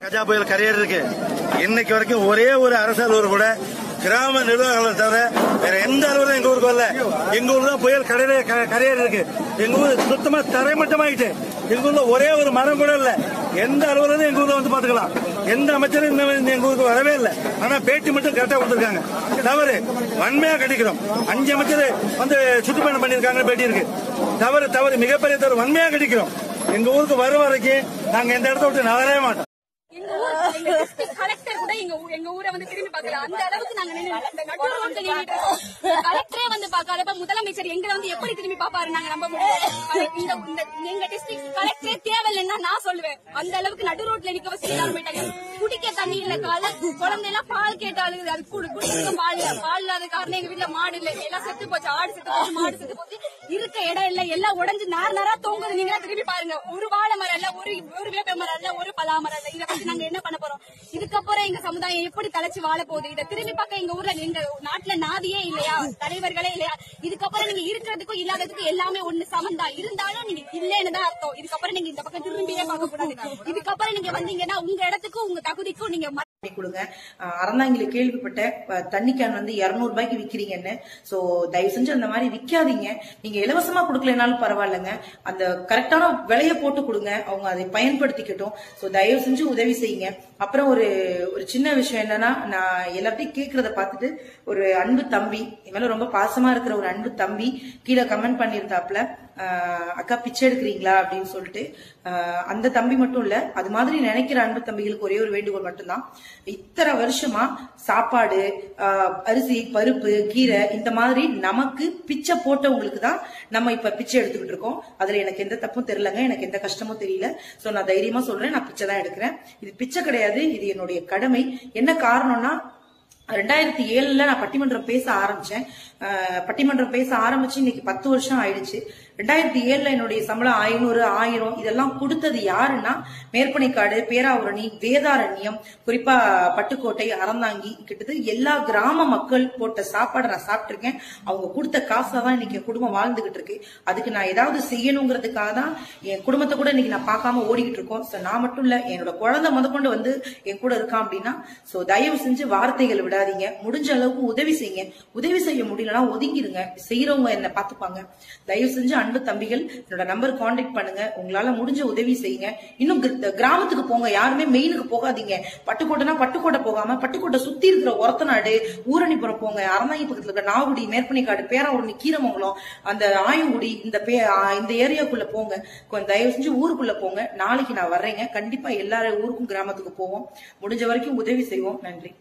கஜா புயல் கரையேறி இருக்கு இன்னைக்கு வரைக்கும் ஒரே ஒரு அரசு அலுவலர் கூட கிராம நிர்வாகங்களை தவிர வேற எந்த அலுவலரும் எங்க ஊருக்கு வரல எங்க ஊர்ல தான் புயல் கரையேறி க- கரையேறி இருக்கு எங்க ஊர் சுத்தமா தரைமட்டமாயிட்டு எங்க ஊர்ல ஒரே ஒரு மரம் கூட இல்ல எந்த அலுவலரும் எங்க ஊர்ல வந்து பாத்துக்கலாம் எந்த அமைச்சரும் இன்னும் இந்த எங்க ஊருக்கு வரவே இல்லை ஆனா பேட்டி மட்டும் கரெக்டா கொடுத்திருக்காங்க தவறு வன்மையா கண்டிக்கிறோம் அஞ்சு அமைச்சர் வந்து சுற்றுப்பயணம் பண்ணிருக்காங்க பேட்டி இருக்கு தவறு தவறு மிகப்பெரிய தவறு வன்மையா கண்டிக்கிறோம் எங்க ஊருக்கு வரும் வரைக்கும் நாங்க எந்த இடத்த விட்டு நகரவே மாட்டோம் எங்க ஊர் எங்க டிஸ்ட்ரிக்ட் கலெக்டர் கூட எங்க ஊ- எங்க ஊரை வந்து திரும்பி பார்க்கல அந்த அளவுக்கு நாங்க நின்னு இந்த நடுவுல வந்து நின்னுட்டு இருக்கோம் கலெக்டரே வந்து பார்க்காதப்ப முதலமைச்சர் எங்களை வந்து எப்படி திரும்பி பாப்பாரு நாங்க நம்ப முடியும் இந்த இந்த- எங்க டிஸ்ட்ரிக்ட் கலெக்டரே தேவையில்லைன்னா நான் சொல்லுவேன் அந்த அளவுக்கு நடு ரோட்ல நிக்க வச்சு எல்லாரும் போயிட்டாங்க குடிக்க தண்ணி இல்ல கால குழந்தை எல்லாம் பால் கேட்டு அழுகுது அது குடி குடிக்க பால் இல்ல பால் இல்லாத காரணம் எங்க வீட்டுல மாடு இல்ல எல்லாம் செத்து போச்சு ஆடு செத்து போச்சு மாடு செத்து போச்சு இருக்க இடம் இல்ல எல்லாம் உடைஞ்சு நார் நாரா தொங்குது நீங்க திரும்பி பாருங்க ஒரு வாழை மரம் இல்ல ஒரு ஒரு வேப்ப மரம் இல்ல ஒரு பலா மரம் இல்ல இத பத்தி நாங்க என்ன பண்ண போறோம் இதுக்கப்புறம் எங்க சமுதாயம் எப்படி தலைச்சு வாழ போகுது இத திரும்பி பார்க்க எங்க ஊர்ல எங்க நாட்டுல நாதியே இல்லையா தலைவர்களே இல்லையா இதுக்கப்புறம் நீங்க இருக்கிறதுக்கும் இல்லாததுக்கும் எல்லாமே ஒண்ணு சமந்தா இருந்தாலும் நீங்க இல்லைன்னு தான் அர்த்தம் இதுக்கப்புறம் நீங்க இந்த பக்கம் திரும்பியே பார்க்க கூடாது இதுக்கப்புறம் நீங்க வந்தீங்கன்னா உங்க இடத்துக்கும் உங்க தகுதிக்கும் நீங்க ம- பண்ணி கொடுங்க அஹ் அறந்தாங்கில கேள்விப்பட்ட அஹ் தண்ணி கேன் வந்து 200 ரூபாய்க்கு விக்கிறீங்கன்னு சோ தயவு செஞ்சு அந்த மாதிரி விக்காதீங்க நீங்க இலவசமா கொடுக்கலனாலும் பரவாயில்லைங்க அந்த கரெக்டான விலையை போட்டு கொடுங்க அவங்க அதை பயன்படுத்திக்கட்டும் சோ தயவு செஞ்சு உதவி செய்யுங்க அப்புறம் ஒரு ஒரு சின்ன விஷயம் என்னன்னா நான் எல்லாத்தையும் கேக்குறத பார்த்துட்டு ஒரு அன்பு தம்பி என் மேல ரொம்ப பாசமா இருக்கிற ஒரு அன்பு தம்பி கீழே கமெண்ட் பண்ணியிருந்தாப்ல ஆஹ் அக்கா பிச்சை எடுக்கிறீங்களா அப்படின்னு சொல்லிட்டு ஆஹ் அந்த தம்பி மட்டும் இல்ல அது மாதிரி நினைக்கிற அன்பு தம்பிகளுக்கு ஒரே ஒரு வேண்டுகோள் மட்டும்தான் இத்தனை வருஷமா சாப்பாடு ஆஹ் அரிசி பருப்பு கீரை இந்த மாதிரி நமக்கு பிச்சை போட்டவங்களுக்கு தான் நம்ம இப்ப பிச்சை எடுத்துக்கிட்டு இருக்கோம் அதுல எனக்கு எந்த தப்பும் தெரியலங்க எனக்கு எந்த கஷ்டமும் தெரியல சோ நான் தைரியமா சொல்றேன் நான் பிச்சை தான் எடுக்கிறேன் இது பிச்சை கிடையாது இது என்னுடைய கடமை என்ன காரணம்னா ரெண்டாயிரத்தி ஏழுல நான் பட்டிமன்றம் பேச ஆரம்பிச்சேன் அஹ் பட்டிமன்றம் பேச ஆரம்பிச்சு இன்னைக்கு பத்து வருஷம் ஆயிடுச்சு ரெண்டாயிரத்தி ஏழுல என்னுடைய சம்பளம் ஐநூறு ஆயிரம் இதெல்லாம் கொடுத்தது யாருன்னா மேற்பனைக்காடு பேராவூரணி வேதாரண்யம் குறிப்பா பட்டுக்கோட்டை அறந்தாங்கி கிட்டத்தட்ட எல்லா கிராம மக்கள் போட்ட சாப்பாடை நான் சாப்பிட்டிருக்கேன் அவங்க கொடுத்த காசா தான் இன்னைக்கு என் குடும்பம் வாழ்ந்துகிட்டு இருக்கு அதுக்கு நான் ஏதாவது செய்யணுங்கிறதுக்காக தான் என் குடும்பத்தை கூட இன்னைக்கு நான் பார்க்காம ஓடிக்கிட்டு இருக்கோம் So, நான் மட்டும் இல்ல என்னோட குழந்தை முதற்கொண்டு வந்து என் கூட இருக்கான் அப்படின்னா சோ தயவு செஞ்சு வார்த்தைகள் விடாதீங்க முடிஞ்ச அளவுக்கு உதவி செய்யுங்க உதவி செய்ய முடியலன்னா ஒதுங்கிடுங்க செய்யறவங்க என்ன பாத்துப்பாங்க தயவு செஞ்சு அன்பு தம்பிகள் என்னோட நம்பர் காண்டாக்ட் பண்ணுங்க உங்களால முடிஞ்ச உதவி செய்யுங்க இன்னும் கிர- கிராமத்துக்கு போங்க யாருமே மெயினுக்கு போகாதீங்க பட்டுக்கோட்டைனா பட்டுக்கோட்டை போகாம பட்டுக்கோட்டை சுத்தி இருக்கிற ஒரத்தநாடு ஊரணிப்புறம் போங்க அறந்தாங்கி பக்கத்துல இருக்க நாகுடி மேற்பனைக்காடு பேராவூரணி கீரமங்கலம் அந்த ஆயங்குடி இந்த பே ஆ, இந்த ஏரியாக்குள்ள போங்க கொஞ்சம் தயவு செஞ்சு ஊருக்குள்ள போங்க நாளைக்கு நான் வர்றேங்க கண்டிப்பா எல்லா ஊருக்கும் கிராமத்துக்கு போவோம் முடிஞ்ச வரைக்கும் உதவி செய்வோம் நன்றி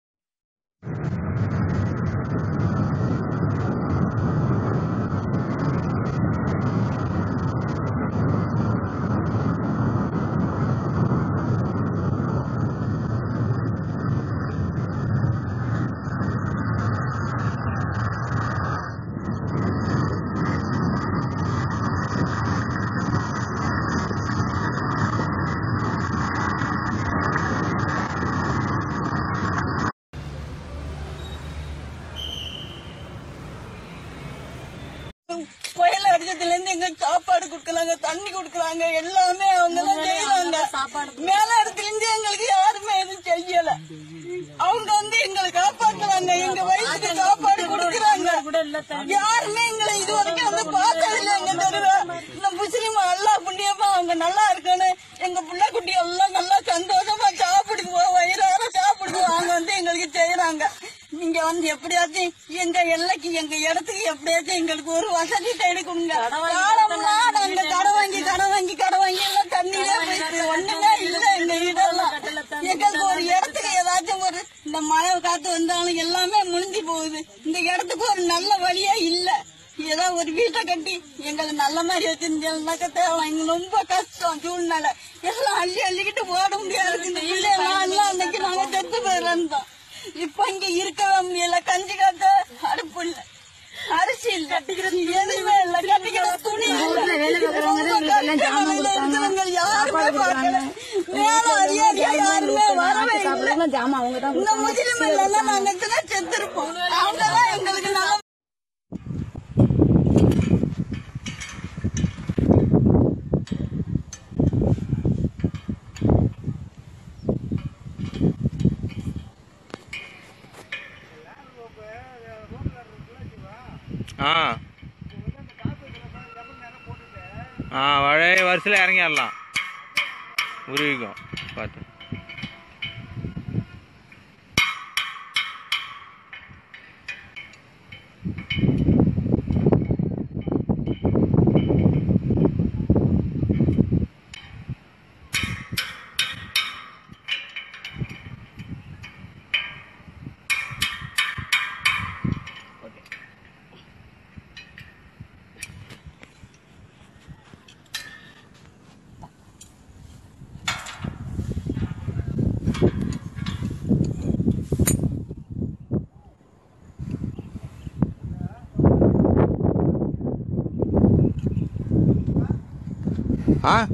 புயல் அடிச்சதுல இருந்து எங்க சாப்பாடு குடுக்கறாங்க தண்ணி குடுக்கறாங்க எல்லாமே அவங்க தான் செய்யறாங்க மேல இடத்துல இருந்து எங்களுக்கு யாருமே எதுவும் செய்யல அவங்க வந்து எங்களை காப்பாத்துறாங்க எங்க வயசுக்கு சாப்பாடு கொடுக்கறாங்க யாருமே எங்களை இது வரைக்கும் வந்து பார்த்ததில்ல எங்க தெருவ இந்த முஸ்லீம் அல்லா புண்ணியமா அவங்க நல்லா இருக்கணும் எங்க புள்ள குட்டி எல்லாம் நல்லா சந்தோஷமா சாப்பிடுவோம் வயிறார சாப்பிடுவோம் அவங்க வந்து எங்களுக்கு செய்யறாங்க நீங்க வந்து எப்படியாச்சும் எங்க எல்லைக்கு எங்க இடத்துக்கு எப்படியாச்சும் எங்களுக்கு ஒரு வசதி தேடி கொடுங்க காலம்னா நாங்க கடை வாங்கி கடை வாங்கி கடை வாங்கி எல்லாம் தண்ணியிலே போயிட்டு ஒண்ணுமே இல்ல எங்க இடம்லாம் எங்களுக்கு ஒரு இடத்துக்கு ஏதாச்சும் ஒரு இந்த மழை காத்து வந்தாலும் எல்லாமே முடிஞ்சு போகுது இந்த இடத்துக்கு ஒரு நல்ல வழியே இல்ல ஏதோ ஒரு வீட்டை கட்டி எங்களுக்கு நல்ல மாதிரி வச்சிருந்தாக்க தேவை எங்க ரொம்ப கஷ்டம் சூழ்நிலை எல்லாம் அள்ளி அள்ளிக்கிட்டு ஓட முடியாது இந்த பிள்ளைலாம் எல்லாம் அன்னைக்கு நாங்க செத்து போயிருந்தோம் இப்ப இங்க இருக்கவே முடியல கஞ்சி காத்த அடுப்பு இல்ல அரிசி இல்ல எதுவுமே இல்ல கட்டிக்கிற துணி இல்ல. ரொம்ப கஷ்டம். இருக்கிறவங்க யாருமே பார்க்கல. மேல அதிகாரியா யாருமே வரவே இல்லை. இந்த முஸ்லிம் இல்லைன்னா நாங்க இதுல செத்துருப்போம் அவங்கதான் எங்களுக்கு நல்ல ஆ ஆ வழைய வரிசையில் இறங்கிடலாம் உருவிக்கும் பார்த்து ஆ